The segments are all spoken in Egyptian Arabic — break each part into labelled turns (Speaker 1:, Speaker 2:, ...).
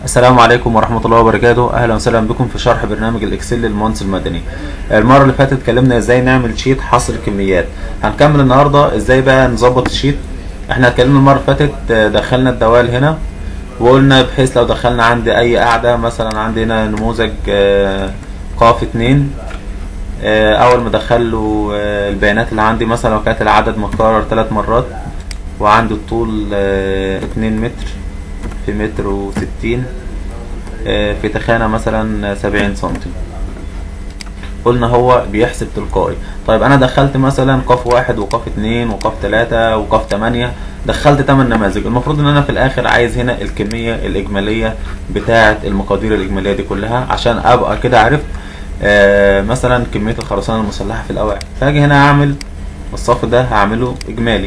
Speaker 1: السلام عليكم ورحمة الله وبركاته أهلا وسهلا بكم في شرح برنامج الإكسل للمهندس المدني المرة اللي فاتت اتكلمنا إزاي نعمل شيت حصر كميات هنكمل النهاردة إزاي بقى نظبط الشيت احنا اتكلمنا المرة اللي فاتت آه، دخلنا الدوال هنا وقلنا بحيث لو دخلنا عندي أي قاعدة مثلا عندنا نموذج آه، قاف اتنين آه، أول ما أدخل له آه، البيانات اللي عندي مثلا لو كانت العدد متكرر ثلاث مرات وعندي الطول آه، اتنين متر في متر وستين آه، في تخانة مثلا سبعين سنتي قلنا هو بيحسب تلقائي طيب انا دخلت مثلا قاف واحد وقاف اتنين وقاف تلاتة وقاف تمانية دخلت تمن نماذج المفروض ان انا في الاخر عايز هنا الكمية الاجمالية بتاعة المقادير الاجمالية دي كلها عشان ابقى كده عرفت آه مثلا كمية الخرسانة المسلحة في الاوعية فاجي هنا اعمل الصف ده هعمله اجمالي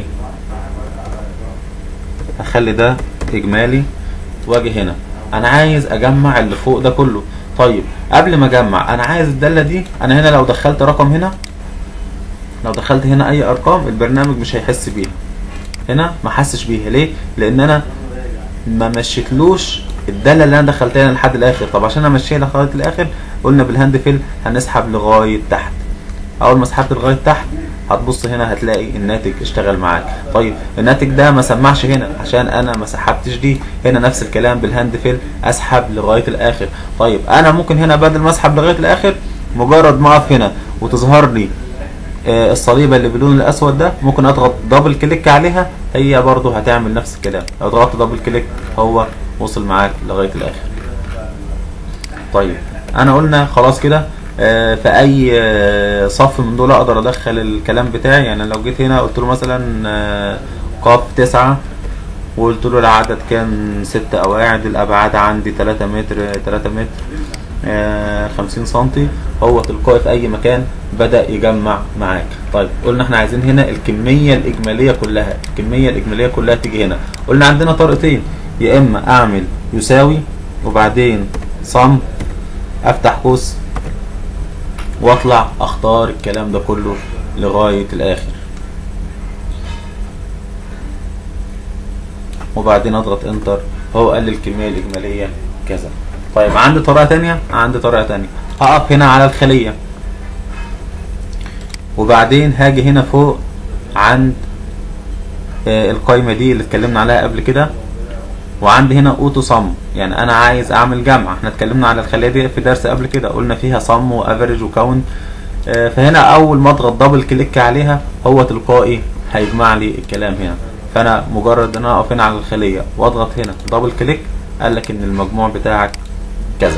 Speaker 1: هخلي ده اجمالي واجي هنا انا عايز اجمع اللي فوق ده كله طيب قبل ما اجمع انا عايز الداله دي انا هنا لو دخلت رقم هنا لو دخلت هنا اي ارقام البرنامج مش هيحس بيها هنا ما حسش بيها ليه لان انا ما مشيتلوش الداله اللي انا دخلتها هنا لحد الاخر طب عشان امشيها لغايه الاخر قلنا بالهاند فيل هنسحب لغايه تحت اول ما سحبت لغايه تحت هتبص هنا هتلاقي الناتج اشتغل معاك طيب الناتج ده ما سمعش هنا عشان انا ما سحبتش دي هنا نفس الكلام بالهاند فيل اسحب لغايه الاخر طيب انا ممكن هنا بدل ما اسحب لغايه الاخر مجرد ما اقف هنا وتظهر لي آه، الصليبه اللي باللون الاسود ده ممكن اضغط دبل كليك عليها هي برضو هتعمل نفس الكلام لو ضغطت دبل كليك هو وصل معاك لغايه الاخر طيب انا قلنا خلاص كده آه، في اي آه، صف من دول اقدر ادخل الكلام بتاعي يعني لو جيت هنا قلت له مثلا آه، قاف تسعة وقلت له العدد كان ست قواعد الابعاد عندي تلاتة متر تلاتة متر آه، خمسين سنتي هو تلقائي في اي مكان بدأ يجمع معاك طيب قلنا احنا عايزين هنا الكمية الاجمالية كلها الكمية الاجمالية كلها تيجي هنا قلنا عندنا طريقتين يا اما اعمل يساوي وبعدين صم افتح قوس واطلع اختار الكلام ده كله لغاية الاخر وبعدين اضغط انتر هو قال لي الكمية الاجمالية كذا طيب عندي طريقة تانية عندي طريقة تانية هقف هنا على الخلية وبعدين هاجي هنا فوق عند آه، القايمة دي اللي اتكلمنا عليها قبل كده وعندي هنا اوتو صم يعني انا عايز اعمل جمع احنا اتكلمنا على الخليه دي في درس قبل كده قلنا فيها صم وافريج وكاونت آه، فهنا اول ما اضغط دبل كليك عليها هو تلقائي هيجمع لي الكلام هنا فانا مجرد ان انا اقف هنا على الخليه واضغط هنا دبل كليك قال لك ان المجموع بتاعك كذا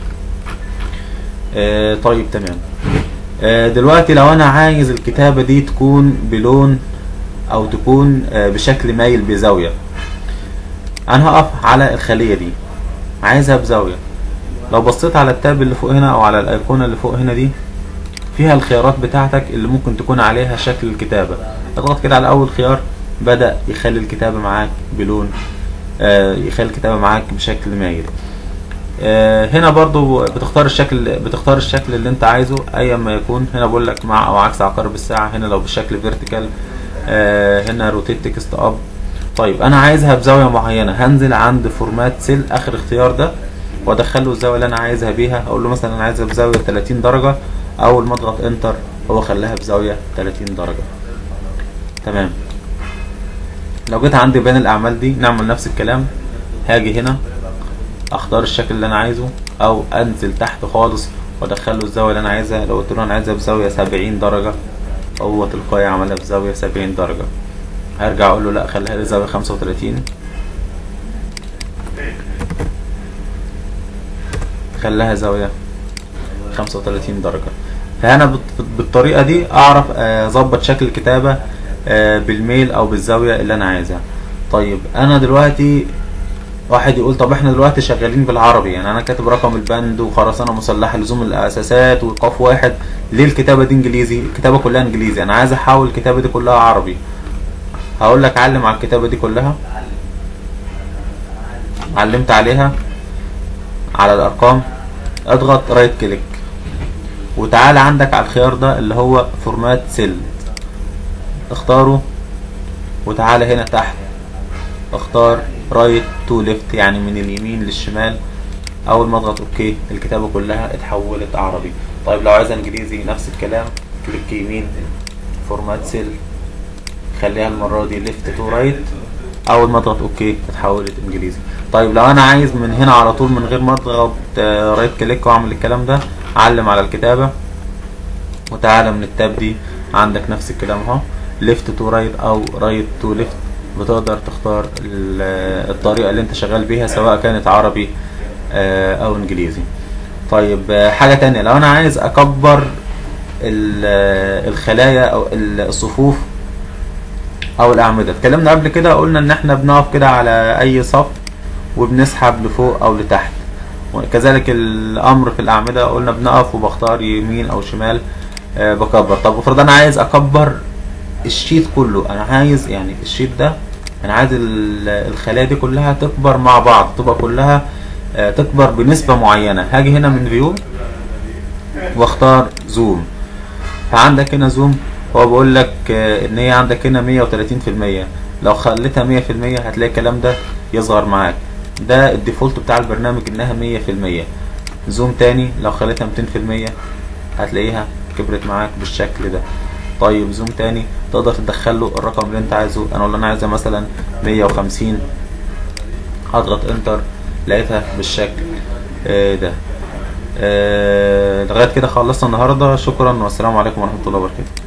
Speaker 1: آه، طيب تمام آه، دلوقتي لو انا عايز الكتابه دي تكون بلون او تكون آه، بشكل مايل بزاويه انا هقف على الخليه دي عايزها بزاويه لو بصيت على التاب اللي فوق هنا او على الايقونه اللي فوق هنا دي فيها الخيارات بتاعتك اللي ممكن تكون عليها شكل الكتابه اضغط كده على اول خيار بدا يخلي الكتابه معاك بلون آه يخلي الكتابه معاك بشكل مايل آه هنا برضو بتختار الشكل بتختار الشكل اللي انت عايزه ايا ما يكون هنا بقول لك مع او عكس عقارب الساعه هنا لو بالشكل فيرتيكال آه هنا روتيت تكست اب طيب انا عايزها بزاويه معينه هنزل عند فورمات سيل اخر اختيار ده وادخل له الزاويه اللي انا عايزها بيها اقول له مثلا انا عايزها بزاويه 30 درجه اول ما اضغط انتر هو خلاها بزاويه 30 درجه تمام لو جيت عند بيان الاعمال دي نعمل نفس الكلام هاجي هنا اختار الشكل اللي انا عايزه او انزل تحت خالص وادخل له الزاويه اللي انا عايزها لو قلت له انا عايزها بزاويه 70 درجه هو تلقائي عملها بزاويه 70 درجه هرجع اقول له لا خليها لي زاويه 35 خليها زاويه 35 درجه فانا بت- بالطريقه دي اعرف آه، اظبط شكل الكتابه آه، بالميل او بالزاويه اللي انا عايزها طيب انا دلوقتي واحد يقول طب احنا دلوقتي شغالين بالعربي يعني انا كاتب رقم البند وخرسانه مسلحه لزوم الاساسات وقاف واحد ليه الكتابه دي انجليزي الكتابه كلها انجليزي انا عايز احول الكتابه دي كلها عربي هقول لك علم على الكتابة دي كلها علمت عليها على الارقام اضغط رايت كليك وتعالى عندك على الخيار ده اللي هو فورمات سيل اختاره وتعالى هنا تحت اختار رايت تو ليفت يعني من اليمين للشمال اول ما اضغط اوكي الكتابه كلها اتحولت عربي طيب لو عايز انجليزي نفس الكلام كليك يمين فورمات سيل خليها المره دي ليفت تو رايت اول ما اضغط اوكي اتحولت انجليزي طيب لو انا عايز من هنا على طول من غير ما اضغط رايت كليك واعمل الكلام ده علم على الكتابه وتعالى من التاب دي عندك نفس الكلام اهو ليفت تو رايت او رايت تو ليفت بتقدر تختار الطريقه اللي انت شغال بيها سواء كانت عربي او انجليزي طيب حاجه تانية لو انا عايز اكبر الخلايا او الصفوف او الاعمده اتكلمنا قبل كده قلنا ان احنا بنقف كده على اي صف وبنسحب لفوق او لتحت وكذلك الامر في الاعمده قلنا بنقف وبختار يمين او شمال أه بكبر طب افرض انا عايز اكبر الشيت كله انا عايز يعني الشيت ده انا عايز الخلايا دي كلها تكبر مع بعض تبقى كلها أه تكبر بنسبه معينه هاجي هنا من فيو واختار زوم فعندك هنا زوم هو بيقول لك ان هي عندك هنا 130% لو خليتها 100% هتلاقي الكلام ده يصغر معاك ده الديفولت بتاع البرنامج انها 100% زوم تاني لو خليتها 200% هتلاقيها كبرت معاك بالشكل ده طيب زوم تاني تقدر تدخل له الرقم اللي انت عايزه انا اقول انا عايزها مثلا 150 هضغط انتر لقيتها بالشكل ده آه لغايه كده خلصنا النهارده شكرا والسلام عليكم ورحمه الله وبركاته